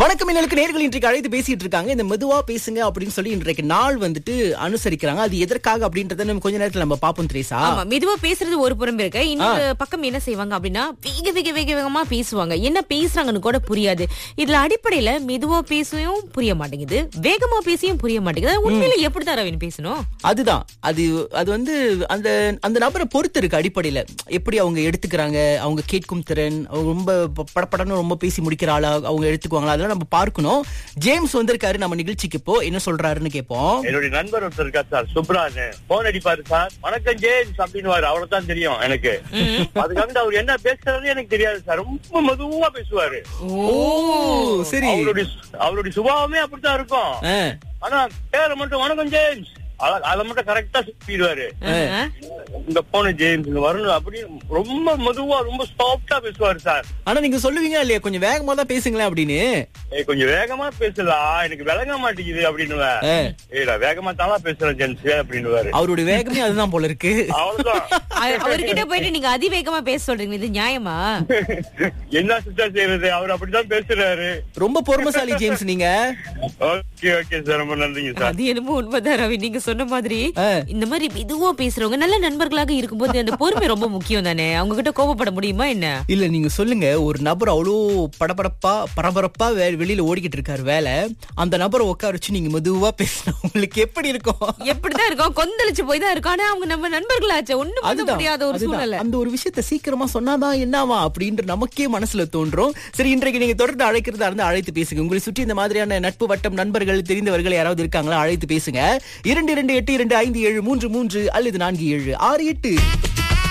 வணக்கம் இன்னலுக்கு நேர்கள் இன்றைக்கு அழைத்து பேசிட்டு இருக்காங்க இந்த மெதுவா பேசுங்க அப்படின்னு சொல்லி இன்றைக்கு நாள் வந்துட்டு அனுசரிக்கிறாங்க அது எதற்காக அப்படின்றத நம்ம கொஞ்ச நேரத்துல நம்ம பாப்போம் திரேசா ஆமா மெதுவா பேசுறது ஒரு புறம் இருக்கு இன்னொரு பக்கம் என்ன செய்வாங்க அப்படின்னா வேக வேக வேக வேகமா பேசுவாங்க என்ன பேசுறாங்கன்னு கூட புரியாது இதுல அடிப்படையில மெதுவா பேசவும் புரிய மாட்டேங்குது வேகமா பேசியும் புரிய மாட்டேங்குது அது உண்மையில எப்படிதான் ரவின் பேசணும் அதுதான் அது அது வந்து அந்த அந்த நபரை பொறுத்து இருக்கு அடிப்படையில எப்படி அவங்க எடுத்துக்கிறாங்க அவங்க கேட்கும் திறன் அவங்க ரொம்ப ப- படபடன்னு ரொம்ப பேசி முடிக்கிற ஆளா அவங்க எடுத்துக்குவாங்களா அதெல்லாம் நம்ம பார்க்கணும் ஜேம்ஸ் வந்திருக்காரு நம்ம நிகழ்ச்சிக்கு இப்போ என்ன சொல்றாருன்னு கேட்போம் என்னுடைய நண்பர் ஒருத்தர் இருக்கார் சார் சுப்ரான்னு போன் அடிப்பாரு சார் வணக்கம் ஜேம்ஸ் அப்படின்னு அவ்வளவுதான் தெரியும் எனக்கு அதுக்காக அவர் என்ன பேசுறது எனக்கு தெரியாது சார் ரொம்ப மெதுவா பேசுவாரு ஓ சரி அவருடைய அவருடைய சுபாவமே அப்படித்தான் இருக்கும் ஆ, ஆனா பேரை மட்டும் வணக்கம் ஜேம்ஸ் அத- அதை மட்டும் கரெக்டா சொல்லிடுவாரு ஆஹா. இந்த போன ஜேம்ஸ் இங்க வரணும் அப்படின்னு ரொம்ப மெதுவா ரொம்ப சாஃப்டா பேசுவாரு சார் ஆனா நீங்க சொல்லுவீங்க இல்லையா கொஞ்சம் வேகமா தான் பேசுங்களேன் அப்படின்னு ஏய் கொஞ்சம் வேகமா பேசலாம் எனக்கு விளங்க மாட்டேங்குது அப்படின்னு ஆ. ஏடா வேகமா தானா பேசுறேன் ஜென்ஸ் அப்படின்னுவாரு அவருடைய வேகமே அதுதான் போல இருக்கு அவ்வளவுதான் அவ- அவர்கிட்ட போயிட்டு நீங்க அதிவேகமா பேச சொல்றீங்க இது நியாயமா என்ன சிஸ்டர் செய்யறது அவர் அப்படிதான் பேசுறாரு ரொம்ப பொறுமைசாலி ஜேம்ஸ் நீங்க ஓகே ஓகே சார் ரொம்ப நன்றிங்க சார் அது என்னமோ உண்மைதான் ரவி நீங்க சொன்ன மாதிரி ஆ. இந்த மாதிரி மெதுவா பேசுறவங்க நல்ல நண்பர்களாக இருக்கும்போது அந்த பொறுமை ரொம்ப முக்கியம் தானே அவங்க கிட்ட கோபப்பட முடியுமா என்ன இல்ல நீங்க சொல்லுங்க ஒரு நபர் அவ்வளோ படபடப்பா பரபரப்பா வே- வெளியில ஓடிக்கிட்டு இருக்காரு வேலை அந்த நபரை உட்கார வச்சு நீங்க மெதுவா பேசினா உங்களுக்கு எப்படி இருக்கும் எப்படிதான் இருக்கும் கொந்தளிச்சு போய் தான் இருக்கும் ஆனா அவங்க நம்ம நண்பர்களாச்சே ஒண்ணும் பண்ண அதுதான் முடியாத ஒரு அதுதான். சூழ்நிலை அந்த ஒரு விஷயத்த சீக்கிரமா சொன்னாதான் என்னவா அப்படின்ற நமக்கே மனசுல தோன்றும் சரி இன்றைக்கு நீங்க தொடர்ந்து அழைக்கிறதா இருந்தா அழைத்து பேசுங்க உங்களை சுற்றி இந்த மாதிரியான நட்பு வட்டம் நண்பர்கள் தெரிந்தவர்கள் யாராவது இருக்காங்களா அழைத்து பேசுங்க இரண்டு இரண்டு எட்டு இரண்டு ஐந்து ஏழு மூன்று மூன்று அல்லது நான்கு ஏழு ஆறு எட்டு